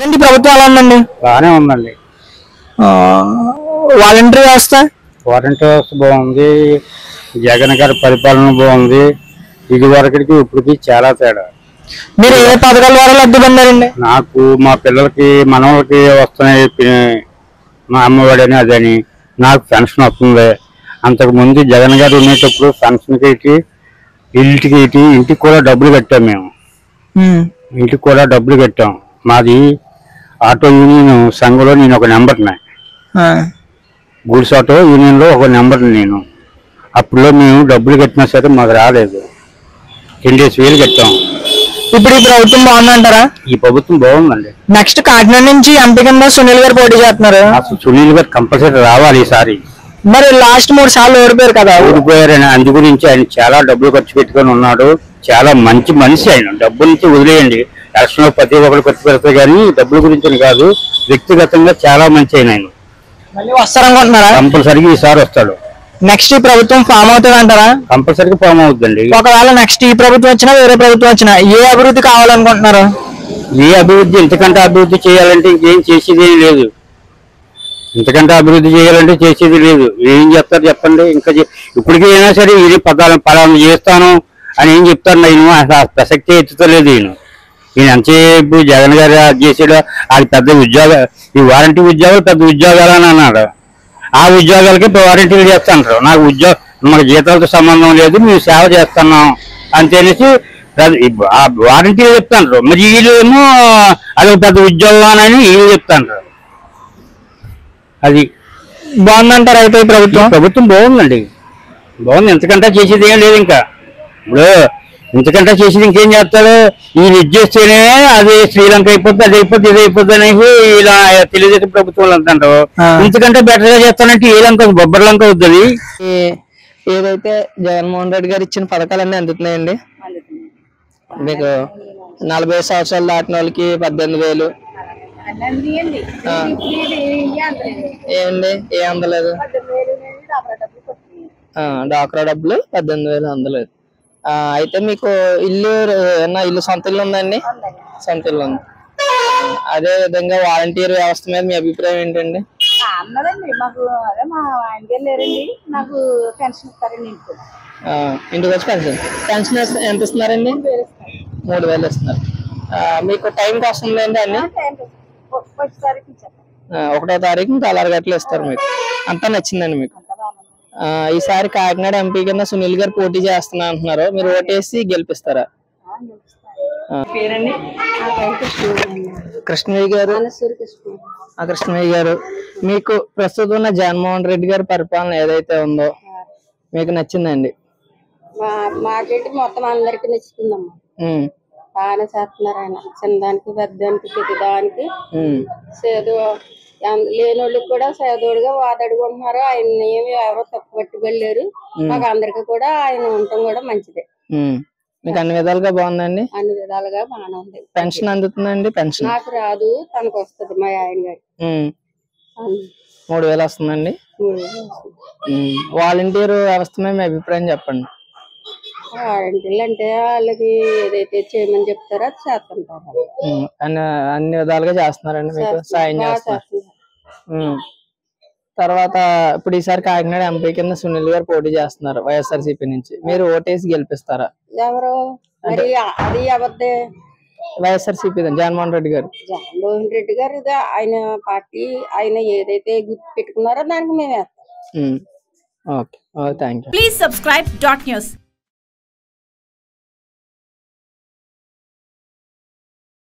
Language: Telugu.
ఏంటి ప్రభుత్వం ఎలా ఉందండి బాగానే ఉందండి వాలంటరీ వ్యవస్థ వారంటీ వ్యవస్థ బాగుంది జగన్ గారి పరిపాలన బాగుంది ఇది వరకటికి ఇప్పటికి చాలా తేడా మీరు ఏ పథకాల ద్వారా లబ్ధి పొందారండి నాకు మా పిల్లలకి మనవలకి వస్తున్నాయి పి- మా అమ్మఒడి అని అదని నాకు పెన్షన్ వస్తుంది అంతకు ముందు జగన్ గారు ఉండేటప్పుడు పెన్షన్కి ఇటు ఇంటికి ఇటు ఇంటికి కూడా డబ్బులు కట్టాం మేము ఇంటికి కూడా డబ్బులు కట్టాం మాది ఆటో యూనియన్ సంఘంలో నేను ఒక నెంబర్ని గూడ్స్ ఆటో యూనియన్లో ఒక నెంబర్ నేను అప్పుడులో మేము డబ్బులు కట్టినా సరే మాకు రాలేదు రెండేసి వేలు కట్టాం ఇప్పుడు ఈ ప్రభుత్వం బాగుందంటారా ఈ ప్రభుత్వం బాగుందండి నెక్స్ట్ కాకినాడ నుంచి ఎంపీ కింద సునీల్ గారు పోటీ చేస్తున్నారు అసలు సునీల్ గారు కంపల్సరీ రావాలి ఈసారి మరి లాస్ట్ మూడు సార్లు ఓడిపోయారు కదా ఊడిపోయారని అందు గురించి ఆయన చాలా డబ్బులు ఖర్చు పెట్టుకొని ఉన్నాడు చాలా మంచి మనిషి ఆయన డబ్బుల నుంచి వదిలేయండి ఎలక్షన్ లో ప్రతి ఒక్కరు ఖర్చు పెడతారు కానీ డబ్బుల గురించి అని కాదు వ్యక్తిగతంగా చాలా మంచి ఆయన ఆయన మళ్ళీ వస్తారనుకుంటున్నారా కంపల్సరీగా ఈసారి వస్తాడు నెక్స్ట్ ఈ ప్రభుత్వం ఫామ్ అవుతుంది అంటారా కంపల్సరీగా ఫామ్ అవుతుందండి ఒకవేళ నెక్స్ట్ ఈ ప్రభుత్వం వచ్చినా వేరే ప్రభుత్వం వచ్చినా ఏ అభివృద్ధి కావాలనుకుంటున్నారు ఏ అభివృద్ధి ఇంతకంటే అభివృద్ధి చేయాలంటే ఇంకేం చేసేది ఏం లేదు ఇంతకంటే అభివృద్ధి చేయాలంటే చేసేది లేదు ఏం చెప్తారు చెప్పండి ఇంకా చే- ఇప్పటికీ అయినా సరే ఇది పదాలు పలానా చేస్తాను అని ఏం చెప్తారు నేను అసలు ఆ ప్రసక్తి ఎత్తుతలేదు ఈయన ఈయన ఎంతసేపు జగన్ గారు అది చేసాడు అది పెద్ద ఉద్యోగ ఈ వారంటీ ఉద్యోగాలు పెద్ద ఉద్యోగాలు అని అన్నాడు ఆ ఉద్యోగాలకి వారంటీలు చేస్తాంటారు నాకు ఉద్యోగం మాకు జీతాలతో సంబంధం లేదు మేము సేవ చేస్తున్నాం అంతేనేసి పెద్ద- ఈ ఆ వారంటీలు చెప్తాంటారు మరి వీళ్ళు ఏమో అది పెద్ద ఉద్యోగం అని వీళ్ళు చెప్తాంటారు అది బాగుందంటారా అయితే ఈ ఈ ప్రభుత్వం ప్రభుత్వం బాగుందండి బాగుంది ఎంతకంటే చేసేది ఏం లేదు ఇంకా ఇప్పుడు ఇంతకంటే చేసేది ఇంకేం చేస్తాడు ఈయన ఇది చేస్తేనే అది శ్రీలంక అయిపోద్ది అది అయిపోద్ది ఇది అయిపోద్ది అనేసి ఇలా తెలుగుదేశం ప్రభుత్వం అంటారు ఆ. ఇంతకంటే బెటర్ గా చేస్తానంటే ఏ లంక బొబ్బర్ లంక అవుతుంది ఈ- ఏదైతే జగన్మోహన్ రెడ్డి గారు ఇచ్చిన పథకాలన్నీ అందుతున్నాయండి మీకు నలభై సంవత్సరాలు దాటిన వాళ్ళకి పద్దెనిమిది వేలు ఆ. ఏమండి ఏ అందలేదు ఆ, డాక్రా డబ్బులు పద్దెనిమిది వేలు అందలేదు ఆ, అయితే మీకు ఇల్లు ఏమన్నా ఇల్లు సొంత ఇల్లు ఉందండి సొంత ఇల్లు ఉంది ఆ, అదే విధంగా వాలంటీర్ వ్యవస్థ మీద మీ అభిప్రాయం ఏంటండి అన్నదండి మాకు అదే మా ఆయన గారు లేరండి నాకు పెన్షన్ ఇస్తారండి ఇంటికి ఆ, ఇంటికి వచ్చి పెన్షన్ పెన్షన్ ఎస్- ఎంత ఇస్తున్నారండి మూడు వేలు ఇస్తున్నారు ఆ, మీకు టైంకి వస్తుందండి అన్ని ఫస్ట్ తారీఖు ఇచ్చారు ఆ, ఒకటో తారీఖు కలర్ గట్లు ఇస్తారు మీకు అంతా నచ్చిందండి మీకు ఆ, ఈసారి కాకినాడ ఎంపీ కింద సునీల్ గారు పోటీ చేస్తున్నా అంటున్నారు మీరు ఓటేసి గెలిపిస్తారా ఆ, పేరండి కృష్ణయ్య గారు ఆ కృష్ణయ్య గారు మీకు ప్రస్తుతం ఉన్న జగన్మోహన్ రెడ్డి గారి పరిపాలన ఏదైతే ఉందో మీకు నచ్చిందండి మా మాకేంటి మొత్తం అందరికి నచ్చుతుందమ్మా ఉమ్, బాగానే చేస్తున్నారు ఆయన చిన్నదానికి పెద్దదానికి ప్రతిదానికి ఉమ్, సేదు లేని వాళ్ళకి కూడా సేదోడుగా వాదాడుకుంటున్నారు ఆయన ఏమి ఎవరో తప్పు పట్టుకెళ్ళారు మాకు అందరికి కూడా ఆయన ఉండటం కూడా మంచిదే ఉమ్. మీకు అన్ని విధాలుగా బాగుందండి అన్ని విధాలుగా బాగానే ఉంది పెన్షన్ అందుతుందండి పెన్షన్ నాకు రాదు తనకు వస్తుంది మా ఆయన గారి ఉమ్, మూడు వేలు వస్తుందండి ఉమ్, వాలంటీర్ వ్యవస్థ మీద మీ అభిప్రాయం చెప్పండి వారంటీలు అంటే వాళ్ళకి ఏదైతే చేయమని చెప్తారో అది చేస్తుంటారు ఉమ్, అన్ని అన్ని విధాలుగా చేస్తున్నారండి మీకు సాయం బాగా చేస్తున్నారు చేస్తున్నారు ఉమ్. తర్వాత ఇప్పుడు ఈసారి కాకినాడ ఎంపీ కింద సునీల్ గారు పోటీ చేస్తున్నారు వైఎస్ఆర్సీపీ నుంచి మీరు ఓటేసి గెలిపిస్తారా ఎవరు మరి అది ఎవరిదే వైఎస్ఆర్సీపీ జగన్మోహన్ రెడ్డి గారు జగన్మోహన్ రెడ్డి గారు ఇది ఆయన పార్టీ ఆయన ఏదైతే గుర్తు పెట్టుకున్నారో దానికి మేము వేస్తాం ఉమ్. Okay thank you Please subscribe dot news.